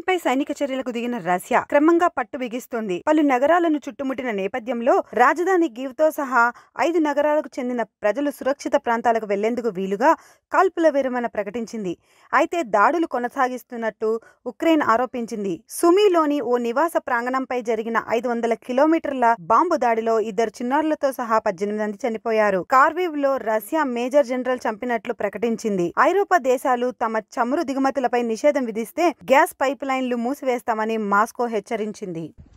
Ukraine పై సైనిక చర్యలకు దిగిన రష్యా క్రమంగా పట్టు బిగిస్తోంది పలు నగరాలను చుట్టుముట్టిన నేపథ్యంలో రాజధాని గివ్ తో సహా ఐదు నగరాలకు చెందిన ప్రజలు సురక్షిత ప్రాంతాలకు వెళ్లేందుకు వీలుగా కాల్పుల విరమణ ప్రకటించింది అయితే దాడులు కొనసాగిస్తున్నట్టు ఉక్రెయిన్ ఆరోపించింది సుమీలోని ఓ నివాస ప్రాంగణంపై జరిగిన ఐదు వందల కిలోమీటర్ల బాంబు దాడిలో ఇద్దరు చిన్నారులతో సహా పద్దెనిమిది మంది చనిపోయారు కార్వీవ్ లో రష్యా మేజర్ జనరల్ చంపినట్లు ప్రకటించింది ఐరోపా దేశాలు తమ చమురు దిగుమతులపై నిషేధం విధిస్తే గ్యాస్ పైప్ లైన్లు మూసివేస్తామని మాస్కో హెచ్చరించింది